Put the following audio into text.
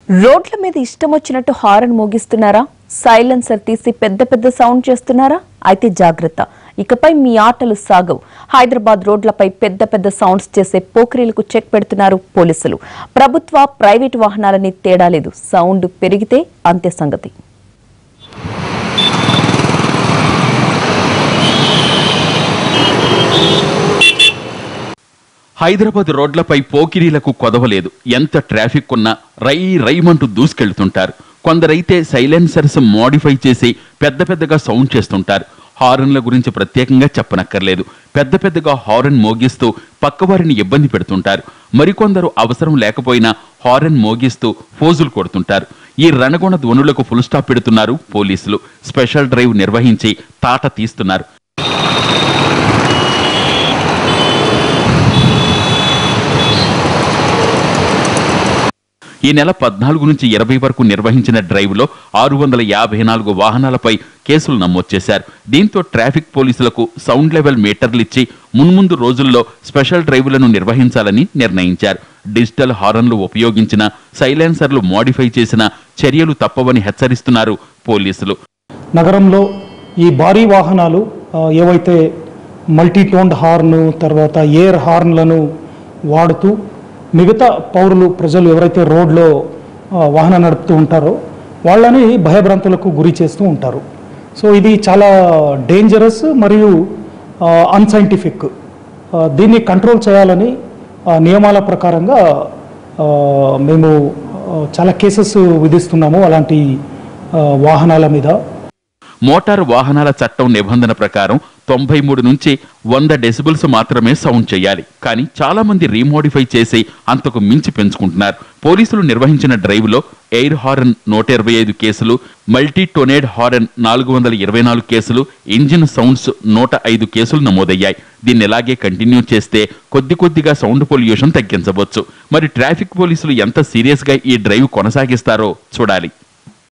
రోడ్ల మీద ఇష్టం వచ్చినట్టు హారన్ మోగిస్తున్నారా సైలెన్సర్ తీసి పెద్ద పెద్ద సౌండ్ చేస్తున్నారా అయితే జాగ్రత్త ఇకపై మీ ఆటలు సాగవు హైదరాబాద్ రోడ్లపై పెద్ద పెద్ద సౌండ్స్ చేసే పోకిరీలకు చెక్ పెడుతున్నారు పోలీసులు ప్రభుత్వ ప్రైవేటు వాహనాలని తేడా లేదు సౌండ్ పెరిగితే అంతే సంగతి హైదరాబాద్ రోడ్లపై పోకిరీలకు కొదవలేదు ఎంత ట్రాఫిక్ ఉన్నా రై రైమంటూ దూసుకెళ్తుంటారు కొందరైతే సైలెన్సర్స్ మోడిఫై చేసి పెద్ద పెద్దగా సౌండ్ చేస్తుంటారు హారన్ల గురించి ప్రత్యేకంగా చెప్పనక్కర్లేదు పెద్ద పెద్దగా హారన్ మోగిస్తూ పక్కవారిని ఇబ్బంది పెడుతుంటారు మరికొందరు అవసరం లేకపోయినా హారన్ మోగిస్తూ ఫోజులు కొడుతుంటారు ఈ రణగొణ ధ్వనులకు ఫుల్ స్టాప్ పెడుతున్నారు పోలీసులు స్పెషల్ డ్రైవ్ నిర్వహించి తాట తీస్తున్నారు ఈ నెల పద్నాలుగు నుంచి ఇరవై వరకు నిర్వహించిన డ్రైవ్లో ఆరు వందల యాభై నాలుగు వాహనాలపై కేసులు నమోదు చేశారు దీంతో ట్రాఫిక్ పోలీసులకు సౌండ్ లెవెల్ మీటర్లు ఇచ్చి మున్ముందు రోజుల్లో స్పెషల్ డ్రైవులను నిర్వహించాలని నిర్ణయించారు డిజిటల్ హారన్లు ఉపయోగించిన సైలెన్సర్లు మోడిఫై చేసిన చర్యలు తప్పవని హెచ్చరిస్తున్నారు పోలీసులు నగరంలో ఈ భారీ వాహనాలు ఆ, ఏవైతే మల్టీ టోన్డ్ హార్న్ తర్వాత ఎయిర్ హార్న్లను వాడుతూ మిగతా పౌరులు ప్రజలు ఎవరైతే రోడ్లో ఆ, వాహనం నడుపుతూ ఉంటారో వాళ్ళని భయభ్రాంతులకు గురి చేస్తూ ఉంటారు సో ఇది చాలా డేంజరస్ మరియు అన్సైంటిఫిక్ దీన్ని కంట్రోల్ చేయాలని ఆ, నియమాల ప్రకారంగా ఆ, మేము ఆ, చాలా కేసెస్ విధిస్తున్నాము అలాంటి ఆ, వాహనాల మీద మోటారు వాహనాల చట్టం నిబంధన ప్రకారం తొంభై మూడు నుంచి వంద డెసిబుల్స్ మాత్రమే సౌండ్ చేయాలి కానీ చాలా మంది రీమోడిఫై చేసి అంతకు మించి పెంచుకుంటున్నారు పోలీసులు నిర్వహించిన డ్రైవ్లో ఎయిర్ హారన్ నూట ఇరవై ఐదు కేసులు మల్టీ టోనేడ్ హారన్ నాలుగు వందల ఇరవై నాలుగు కేసులు ఇంజిన్ సౌండ్స్ నూట ఐదు కేసులు నమోదయ్యాయి దీన్ని ఇలాగే కంటిన్యూ చేస్తే కొద్ది కొద్దిగా సౌండ్ పొల్యూషన్ తగ్గించవచ్చు మరి ట్రాఫిక్ పోలీసులు ఎంత సీరియస్గా ఈ డ్రైవ్ కొనసాగిస్తారో చూడాలి